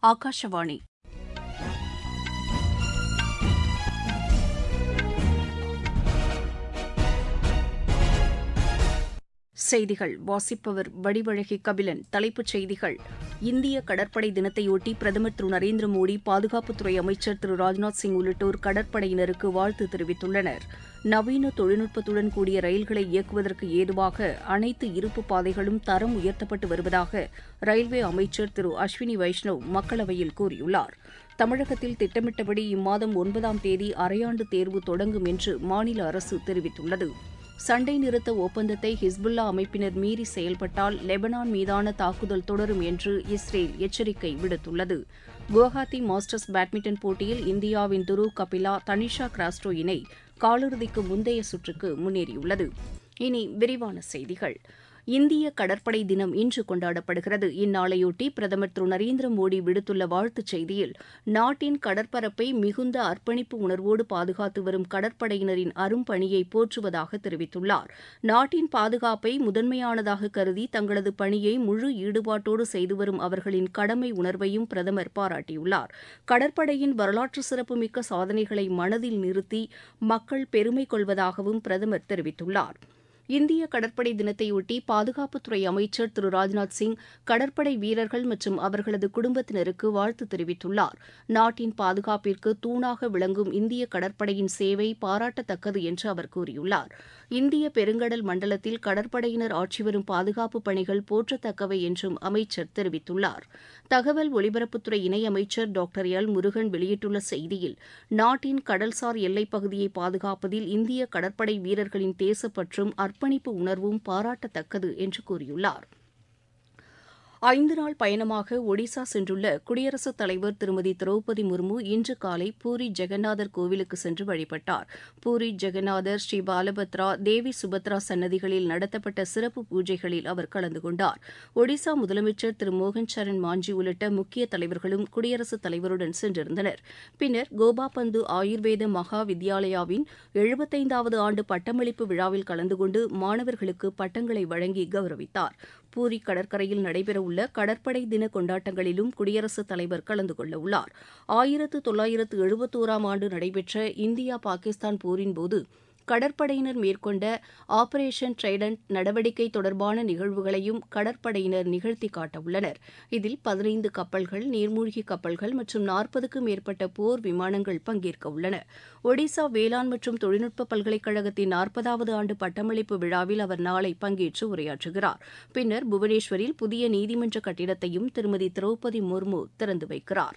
ஆகாஷவாணி செய்திகள் வாசிப்பவர் வடிவழகி கபிலன் தலைப்புச் செய்திகள் இந்திய கடற்படை தினத்தையொட்டி பிரதமர் திரு நரேந்திர மோடி பாதுகாப்புத்துறை அமைச்சர் திரு ராஜ்நாத் சிங் உள்ளிட்டோர் கடற்படையினருக்கு வாழ்த்து தெரிவித்துள்ளனர் நவீன தொழில்நுட்பத்துடன் கூடிய ரயில்களை இயக்குவதற்கு ஏதுவாக அனைத்து இருப்பு பாதைகளும் தரம் உயர்த்தப்பட்டு வருவதாக ரயில்வே அமைச்சர் திரு அஸ்வினி வைஷ்ணவ் மக்களவையில் கூறியுள்ளார் தமிழகத்தில் திட்டமிட்டபடி இம்மாதம் ஒன்பதாம் தேதி அரையாண்டு தேர்வு தொடங்கும் என்று மாநில அரசு தெரிவித்துள்ளது சண்டை நிறுத்த ஒப்பந்தத்தை ஹிஸ்புல்லா அமைப்பினர் மீறி செயல்பட்டால் லெபனான் மீதான தாக்குதல் தொடரும் என்று இஸ்ரேல் எச்சரிக்கை விடுத்துள்ளது குவஹாத்தி மாஸ்டர்ஸ் பேட்மிண்டன் போட்டியில் இந்தியாவின் துரு கபிலா தனிஷா கிராஸ்டோ இணை காலிறுதிக்கு முந்தைய சுற்றுக்கு முன்னேறியுள்ளது இனி விரிவான செய்திகள் இந்திய கடற்படை தினம் இன்று கொண்டாடப்படுகிறது இந்நாளையொட்டி பிரதமர் திரு நரேந்திர மோடி விடுத்துள்ள வாழ்த்துச் செய்தியில் நாட்டின் கடற்பரப்பை மிகுந்த அர்ப்பணிப்பு உணர்வோடு பாதுகாத்து வரும் கடற்படையினரின் அரும்பணியை போற்றுவதாக தெரிவித்துள்ளார் நாட்டின் பாதுகாப்பை முதன்மையானதாக கருதி தங்களது பணியை முழு ஈடுபாட்டோடு செய்து வரும் அவர்களின் கடமை உணர்வையும் பிரதமர் பாராட்டியுள்ளார் கடற்படையின் வரலாற்று சிறப்புமிக்க சாதனைகளை மனதில் நிறுத்தி மக்கள் பெருமை கொள்வதாகவும் பிரதமர் தெரிவித்துள்ளார் இந்திய கடற்படை தினத்தையொட்டி பாதுகாப்புத்துறை அமைச்சர் திரு ராஜ்நாத் சிங் கடற்படை வீரர்கள் மற்றும் அவர்களது குடும்பத்தினருக்கு வாழ்த்து தெரிவித்துள்ளார் நாட்டின் பாதுகாப்பிற்கு தூணாக விளங்கும் இந்திய கடற்படையின் சேவை பாராட்டத்தக்கது என்று அவர் கூறியுள்ளார் இந்திய பெருங்கடல் மண்டலத்தில் கடற்படையினர் ஆற்றி வரும் பாதுகாப்பு பணிகள் போற்றத்தக்கவை என்றும் அமைச்சர் தெரிவித்துள்ளார் தகவல் ஒலிபரப்புத்துறை இணையமைச்சர் டாக்டர் எல் முருகன் வெளியிட்டுள்ள செய்தியில் நாட்டின் கடல்சார் எல்லைப் பகுதியை பாதுகாப்பதில் இந்திய கடற்படை வீரர்களின் தேசப்பற்றும் அர்ப்பணிப்பு உணர்வும் பாராட்டத்தக்கது என்று கூறியுள்ளார் ஐந்து நாள் பயணமாக ஒடிசா சென்றுள்ள குடியரசுத் தலைவர் திருமதி திரௌபதி முர்மு இன்று காலை பூரி ஜெகநாதர் கோவிலுக்கு சென்று வழிபட்டார் பூரி ஜெகநாதர் ஸ்ரீ பாலபத்ரா தேவி சுபத்ரா சன்னதிகளில் நடத்தப்பட்ட சிறப்பு பூஜைகளில் அவர் கலந்து கொண்டார் ஒடிசா முதலமைச்சர் திரு மோகன் சரண் மாஞ்சி உள்ளிட்ட முக்கிய தலைவர்களும் குடியரசுத் தலைவருடன் சென்றிருந்தனர் பின்னர் கோபாபந்து ஆயுர்வேத மகா வித்யாலயாவின் எழுபத்தைந்தாவது ஆண்டு பட்டமளிப்பு விழாவில் கலந்து கொண்டு மாணவர்களுக்கு பட்டங்களை வழங்கி கௌரவித்தார் பூரி கடற்கரையில் நடைபெறவுள்ள கடற்படை தின கொண்டாட்டங்களிலும் குடியரசுத் தலைவர் கலந்து கொள்ளவுள்ளார் ஆயிரத்து தொள்ளாயிரத்து எழுபத்தோராம் ஆண்டு நடைபெற்ற இந்தியா பாகிஸ்தான் போரின்போது கடற்படையினர் மேற்கொண்ட ஆபரேஷன் ட்ரைடன்ட் நடவடிக்கை தொடர்பான நிகழ்வுகளையும் கடற்படையினர் நிகழ்த்தி காட்டவுள்ளனர் இதில் பதினைந்து கப்பல்கள் நீர்மூழ்கி கப்பல்கள் மற்றும் நாற்பதுக்கும் மேற்பட்ட போர் விமானங்கள் பங்கேற்க உள்ளன ஒடிசா வேளாண் மற்றும் தொழில்நுட்ப பல்கலைக்கழகத்தின் நாற்பதாவது ஆண்டு பட்டமளிப்பு விழாவில் அவர் நாளை பங்கேற்று உரையாற்றுகிறார் பின்னர் புவனேஸ்வரில் புதிய நீதிமன்ற கட்டிடத்தையும் திருமதி திரௌபதி முர்மு திறந்து வைக்கிறார்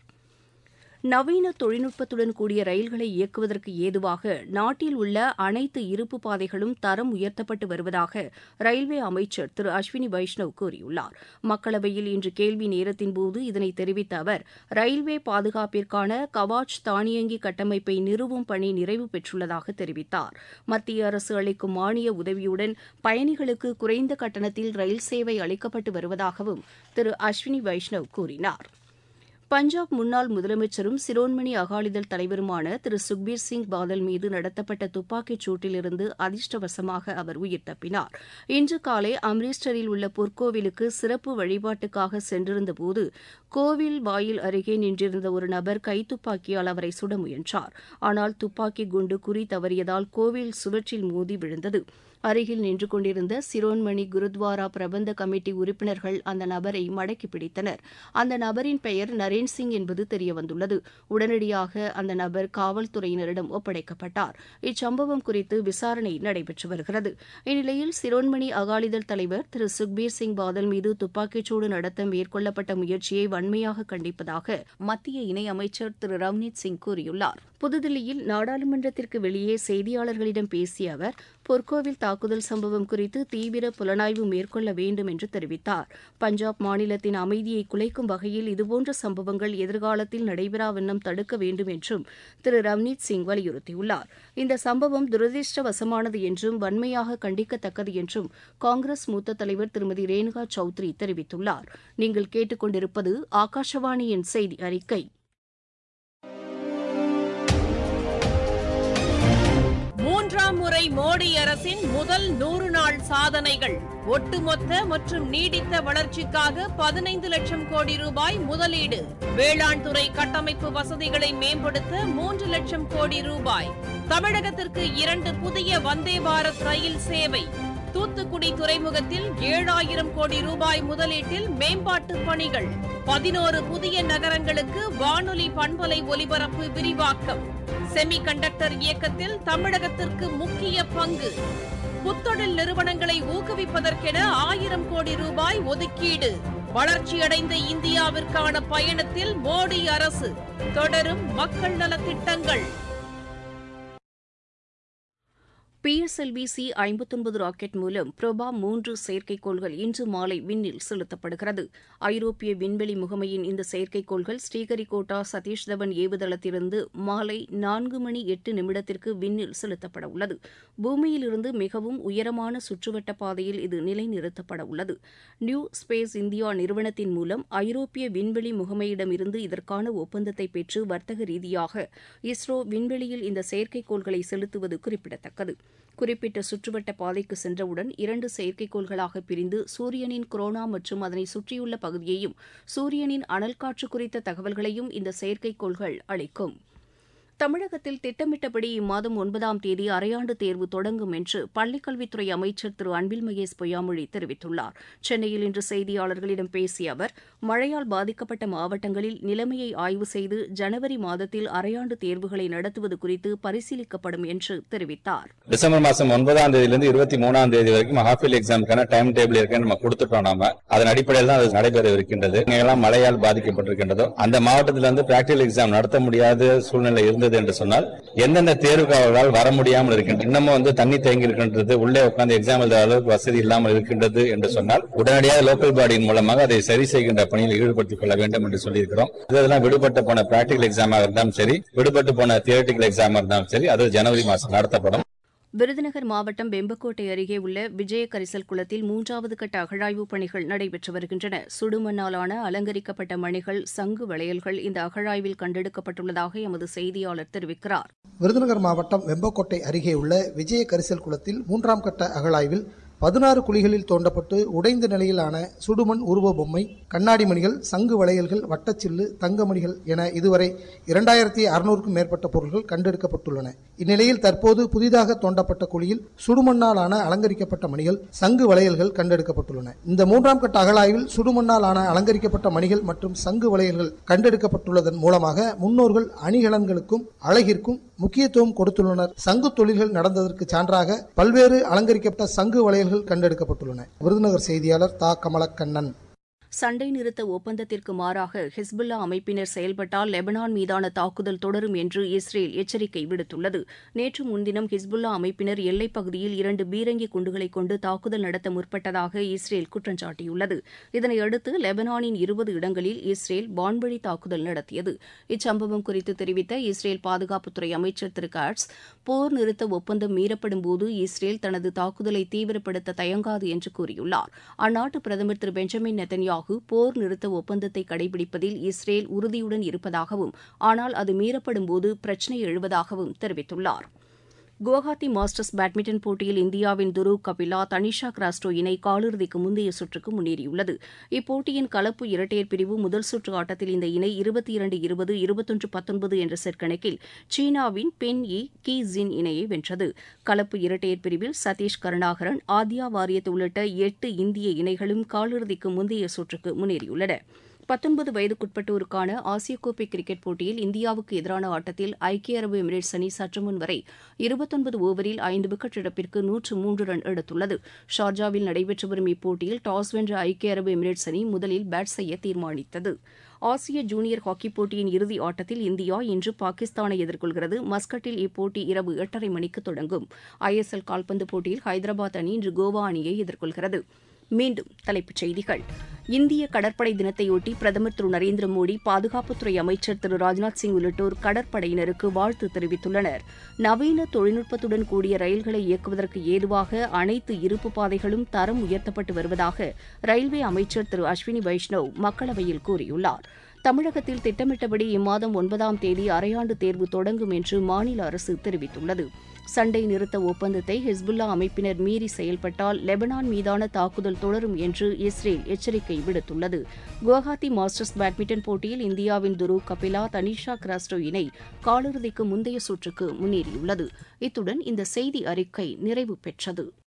நவீன தொழில்நுட்பத்துடன் கூடிய ரயில்களை இயக்குவதற்கு ஏதுவாக நாட்டில் உள்ள அனைத்து இருப்பு பாதைகளும் தரம் உயர்த்தப்பட்டு வருவதாக ரயில்வே அமைச்சர் திரு அஸ்வினி வைஷ்ணவ் கூறியுள்ளார் மக்களவையில் இன்று கேள்வி நேரத்தின்போது இதனை தெரிவித்த அவர் ரயில்வே பாதுகாப்பிற்கான கவாச் தானியங்கி கட்டமைப்பை நிறுவும் பணி நிறைவு பெற்றுள்ளதாக தெரிவித்தார் மத்திய அரசு அளிக்கும் மானிய உதவியுடன் பயணிகளுக்கு குறைந்த கட்டணத்தில் ரயில் சேவை அளிக்கப்பட்டு வருவதாகவும் திரு அஸ்வினி வைஷ்ணவ் கூறினார் பஞ்சாப் முன்னாள் முதலமைச்சரும் சிரோன்மணி அகாலிதள் தலைவருமான திரு சுக்பீர் சிங் பாதல் மீது நடத்தப்பட்ட துப்பாக்கிச் சூட்டிலிருந்து அதிர்ஷ்டவசமாக அவர் உயிர் தப்பினார் இன்று காலை அம்ரிஸ்டரில் உள்ள பொற்கோவிலுக்கு சிறப்பு வழிபாட்டுக்காக சென்றிருந்தபோது கோவில் வாயில் அருகே நின்றிருந்த ஒரு நபர் கைத்துப்பாக்கியால் அவரை சுட முயன்றார் ஆனால் துப்பாக்கி குண்டு குறி தவறியதால் கோவில் சுவற்றில் மோதி விழுந்தது அருகில் நின்று கொண்டிருந்த சிரோன்மணி குருத்வாரா பிரபந்த கமிட்டி உறுப்பினர்கள் அந்த நபரை மடக்கி பிடித்தனர் அந்த நபரின் பெயர் நரேன் சிங் என்பது தெரியவந்துள்ளது உடனடியாக அந்த நபர் காவல்துறையினரிடம் ஒப்படைக்கப்பட்டார் இச்சம்பவம் குறித்து விசாரணை நடைபெற்று வருகிறது இந்நிலையில் சிரோன்மணி அகாலிதள் தலைவர் திரு சுக்பீர் சிங் பாதல் மீது துப்பாக்கிச்சூடு நடத்த மேற்கொள்ளப்பட்ட முயற்சியை வன்மையாக கண்டிப்பதாக மத்திய இணையமைச்சர் திரு ரவ்னீத் சிங் கூறியுள்ளார் புதுதில்லியில் நாடாளுமன்றத்திற்கு வெளியே செய்தியாளர்களிடம் பேசிய அவர் பொற்கோவில் தாக்குதல் சம்பவம் குறித்து தீவிர புலனாய்வு மேற்கொள்ள வேண்டும் என்று தெரிவித்தார் பஞ்சாப் மாநிலத்தின் அமைதியை குலைக்கும் வகையில் இதுபோன்ற சம்பவங்கள் எதிர்காலத்தில் நடைபெறாவண்ணம் தடுக்க வேண்டும் என்றும் திரு ரவ்னீத் சிங் வலியுறுத்தியுள்ளார் இந்த சம்பவம் துரதிருஷ்டவசமானது என்றும் வன்மையாக கண்டிக்கத்தக்கது என்றும் காங்கிரஸ் மூத்த தலைவர் திருமதி ரேணுகா சௌத்ரி தெரிவித்துள்ளார் நீங்கள் கேட்டுக்கொண்டிருப்பது ஆகாஷவாணியின் செய்தி அறிக்கை மூன்றாம் முறை பிரதமர் மோடி அரசின் முதல் நூறு நாள் சாதனைகள் ஒட்டுமொத்த மற்றும் நீடித்த வளர்ச்சிக்காக பதினைந்து லட்சம் கோடி ரூபாய் முதலீடு வேளாண் துறை கட்டமைப்பு வசதிகளை மேம்படுத்த மூன்று லட்சம் கோடி ரூபாய் தமிழகத்திற்கு இரண்டு புதிய வந்தே பாரத் ரயில் சேவை தூத்துக்குடி துறைமுகத்தில் ஏழாயிரம் கோடி ரூபாய் முதலீட்டில் மேம்பாட்டு பணிகள் பதினோரு புதிய நகரங்களுக்கு வானொலி பண்பலை ஒலிபரப்பு விரிவாக்கம் செமி கண்டக்டர் இயக்கத்தில் தமிழகத்திற்கு முக்கிய பங்கு புத்தொழில் நிறுவனங்களை ஊக்குவிப்பதற்கென ஆயிரம் கோடி ரூபாய் ஒதுக்கீடு வளர்ச்சியடைந்த இந்தியாவிற்கான பயணத்தில் மோடி அரசு தொடரும் மக்கள் நலத்திட்டங்கள் பிஎஸ்எல்வி சி ஐம்பத்தொன்பது ராக்கெட் மூலம் பிரபா மூன்று செயற்கைக்கோள்கள் இன்று மாலை விண்ணில் செலுத்தப்படுகிறது ஐரோப்பிய விண்வெளி முகமையின் இந்த செயற்கைக்கோள்கள் ஸ்ரீஹரிகோட்டா சதீஷ் தவன் ஏவுதளத்திலிருந்து மாலை நான்கு மணி எட்டு நிமிடத்திற்கு விண்ணில் செலுத்தப்பட உள்ளது பூமியிலிருந்து மிகவும் உயரமான சுற்றுவட்ட பாதையில் இது நிலைநிறுத்தப்பட உள்ளது நியூ ஸ்பேஸ் இந்தியா நிறுவனத்தின் மூலம் ஐரோப்பிய விண்வெளி முகமையிடமிருந்து இதற்கான ஒப்பந்தத்தை பெற்று வர்த்தக ரீதியாக இஸ்ரோ விண்வெளியில் இந்த செயற்கைக்கோள்களை செலுத்துவது குறிப்பிடத்தக்கது குறிப்பிட்ட சுற்றுவட்ட பாதைக்கு சென்றவுடன் இரண்டு செயற்கைக்கோள்களாக பிரிந்து சூரியனின் குரோனா மற்றும் அதனை சுற்றியுள்ள பகுதியையும் சூரியனின் அனல் காற்று குறித்த தகவல்களையும் இந்த செயற்கைக்கோள்கள் அளிக்கும் தமிழகத்தில் திட்டமிட்டபடி இம்மாதம் ஒன்பதாம் தேதி அரையாண்டு தேர்வு தொடங்கும் என்று பள்ளிக்கல்வித்துறை அமைச்சர் திரு அன்பில் மகேஷ் பொய்யாமொழி தெரிவித்துள்ளார் சென்னையில் இன்று செய்தியாளர்களிடம் பேசிய அவர் மழையால் பாதிக்கப்பட்ட மாவட்டங்களில் நிலைமையை ஆய்வு செய்து ஜனவரி மாதத்தில் அரையாண்டு தேர்வுகளை நடத்துவது குறித்து பரிசீலிக்கப்படும் என்று தெரிவித்தார் டிசம்பர் மாசம் ஒன்பதாம் தேதியிலிருந்து இருபத்தி மூணாம் தேதி வரைக்கும் ஹாஃபில் எக்ஸாமுக்கான டைம் டேபிள் இருக்குன்னு நம்ம கொடுத்துட்டோம் நாம அதன் அடிப்படையில் தான் அது நடைபெற இருக்கின்றது எங்கெல்லாம் மழையால் பாதிக்கப்பட்டிருக்கின்றதோ அந்த மாவட்டத்தில் வந்து பிராக்டிகல் எக்ஸாம் நடத்த முடியாத சூழ்நிலை இருந்தது என்று சொன்னால் எந்தெந்த தேர்வுகளால் வர முடியாமல் இருக்கின்றது இன்னமும் வந்து தண்ணி தேங்கி இருக்கின்றது உள்ளே உட்கார்ந்து எக்ஸாம் எழுத அளவுக்கு வசதி இல்லாமல் இருக்கின்றது என்று சொன்னால் உடனடியாக லோக்கல் பாடியின் மூலமாக அதை சரி செய்கின்ற பணியில் ஈடுபடுத்திக் கொள்ள வேண்டும் என்று சொல்லியிருக்கிறோம் இதெல்லாம் விடுபட்டு போன பிராக்டிகல் எக்ஸாமாக இருந்தாலும் சரி விடுபட்டு போன தியரட்டிக்கல் எக்ஸாமாக இருந்தாலும் சரி அது ஜனவரி மாதம் நடத்தப்படும் விருதுநகர் மாவட்டம் வெம்பக்கோட்டை அருகே உள்ள விஜய கரிசல் குளத்தில் மூன்றாவது கட்ட அகழாய்வுப் பணிகள் நடைபெற்று வருகின்றன சுடுமண்ணாலான அலங்கரிக்கப்பட்ட மணிகள் சங்கு வளையல்கள் இந்த அகழாய்வில் கண்டெடுக்கப்பட்டுள்ளதாக எமது செய்தியாளர் தெரிவிக்கிறார் விருதுநகர் மாவட்டம் வெம்பக்கோட்டை அருகே உள்ள விஜய கரிசல் குளத்தில் மூன்றாம் கட்ட அகழாய்வில் பதினாறு குழிகளில் தோண்டப்பட்டு உடைந்த நிலையிலான சுடுமண் உருவ பொம்மை கண்ணாடி மணிகள் சங்கு வளையல்கள் வட்டச்சில்லு தங்கமணிகள் என இதுவரை இரண்டாயிரத்தி அறுநூறுக்கும் மேற்பட்ட பொருட்கள் கண்டெடுக்கப்பட்டுள்ளன இந்நிலையில் தற்போது புதிதாக தோண்டப்பட்ட குழியில் சுடுமண்ணாலான அலங்கரிக்கப்பட்ட மணிகள் சங்கு வளையல்கள் கண்டெடுக்கப்பட்டுள்ளன இந்த மூன்றாம் கட்ட அகழாய்வில் சுடுமண்ணாலான அலங்கரிக்கப்பட்ட மணிகள் மற்றும் சங்கு வளையல்கள் கண்டெடுக்கப்பட்டுள்ளதன் மூலமாக முன்னோர்கள் அணிகலன்களுக்கும் அழகிற்கும் முக்கியத்துவம் கொடுத்துள்ளனர் சங்கு தொழில்கள் நடந்ததற்கு சான்றாக பல்வேறு அலங்கரிக்கப்பட்ட சங்கு வளையல்கள் கண்டெடுக்கப்பட்டுள்ளன விருதுநகர் செய்தியாளர் தா கமலக்கண்ணன் சண்டை நிறுத்த ஒப்பந்தத்திற்கு மாறாக ஹிஸ்புல்லா அமைப்பினர் செயல்பட்டால் லெபனான் மீதான தாக்குதல் தொடரும் என்று இஸ்ரேல் எச்சரிக்கை விடுத்துள்ளது நேற்று முன்தினம் ஹிஸ்புல்லா அமைப்பினர் எல்லைப் பகுதியில் இரண்டு பீரங்கி குண்டுகளை கொண்டு தாக்குதல் நடத்த முற்பட்டதாக இஸ்ரேல் குற்றம் சாட்டியுள்ளது இதனையடுத்து லெபனானின் இருபது இடங்களில் இஸ்ரேல் வான்வழி தாக்குதல் நடத்தியது இச்சம்பவம் குறித்து தெரிவித்த இஸ்ரேல் பாதுகாப்புத்துறை அமைச்சர் திரு காட்ஸ் போர் நிறுத்த ஒப்பந்தம் மீறப்படும் போது இஸ்ரேல் தனது தாக்குதலை தீவிரப்படுத்த தயங்காது என்று கூறியுள்ளார் அந்நாட்டு பிரதமர் திரு பெஞ்சமின் நெத்தன்யாகு போர் நிறுத்த ஒப்பந்தத்தை கடைபிடிப்பதில் இஸ்ரேல் உறுதியுடன் இருப்பதாகவும் ஆனால் அது மீறப்படும் போது பிரச்சினை எழுவதாகவும் தெரிவித்துள்ளார் குவஹாத்தி மாஸ்டர்ஸ் பேட்மிண்டன் போட்டியில் இந்தியாவின் துருவ் கபிலா தனிஷா கிராஸ்டோ இணை காலிறுதிக்கு முந்தைய சுற்றுக்கு முன்னேறியுள்ளது இப்போட்டியின் கலப்பு இரட்டையர் பிரிவு முதல் சுற்று ஆட்டத்தில் இந்த இணை இருபத்தி இரண்டு இருபது இருபத்தொன்று பத்தொன்பது என்ற செட் கணக்கில் சீனாவின் பென் இ கி ஜின் இணையை வென்றது கலப்பு இரட்டையர் பிரிவில் சதீஷ் கருணாகரன் ஆத்யா வாரியத் உள்ளிட்ட எட்டு இந்திய இணைகளும் காலிறுதிக்கு முந்தைய சுற்றுக்கு முன்னேறியுள்ளன பத்தொன்பது வயதுக்குட்பட்டோருக்கான ஆசிய கோப்பை கிரிக்கெட் போட்டியில் இந்தியாவுக்கு எதிரான ஆட்டத்தில் ஐக்கிய அரபு எமிரேட்ஸ் அணி சற்று முன் வரை இருபத்தொன்பது ஓவரில் ஐந்து விக்கெட் இழப்பிற்கு நூற்று மூன்று ரன் எடுத்துள்ளது ஷார்ஜாவில் நடைபெற்று வரும் இப்போட்டியில் டாஸ் வென்ற ஐக்கிய அரபு எமிரேட்ஸ் அணி முதலில் பேட் செய்ய தீர்மானித்தது ஆசிய ஜூனியர் ஹாக்கி போட்டியின் இறுதி ஆட்டத்தில் இந்தியா இன்று பாகிஸ்தானை எதிர்கொள்கிறது மஸ்கட்டில் இப்போட்டி இரவு எட்டரை மணிக்கு தொடங்கும் ஐஎஸ்எல் கால்பந்து போட்டியில் ஹைதராபாத் அணி இன்று கோவா அணியை எதிர்கொள்கிறது மீண்டும் தலைப்புச் செய்திகள் இந்திய கடற்படை தினத்தையொட்டி பிரதமர் திரு நரேந்திர மோடி பாதுகாப்புத்துறை அமைச்சர் திரு ராஜ்நாத் சிங் உள்ளிட்டோர் கடற்படையினருக்கு வாழ்த்து தெரிவித்துள்ளனர் நவீன தொழில்நுட்பத்துடன் கூடிய ரயில்களை இயக்குவதற்கு ஏதுவாக அனைத்து இருப்பு பாதைகளும் தரம் உயர்த்தப்பட்டு வருவதாக ரயில்வே அமைச்சர் திரு அஸ்வினி வைஷ்ணவ் மக்களவையில் கூறியுள்ளார் தமிழகத்தில் திட்டமிட்டபடி இம்மாதம் ஒன்பதாம் தேதி அரையாண்டு தேர்வு தொடங்கும் என்று மாநில அரசு தெரிவித்துள்ளது சண்டை நிறுத்த ஒப்பந்தத்தை ஹிஸ்புல்லா அமைப்பினர் மீறி செயல்பட்டால் லெபனான் மீதான தாக்குதல் தொடரும் என்று இஸ்ரேல் எச்சரிக்கை விடுத்துள்ளது குவஹாத்தி மாஸ்டர்ஸ் பேட்மிண்டன் போட்டியில் இந்தியாவின் துரு கபிலா தனிஷா கிராஸ்டோ இணை காலிறுதிக்கு முந்தைய சுற்றுக்கு முன்னேறியுள்ளது இத்துடன் இந்த செய்தி அறிக்கை நிறைவு பெற்றது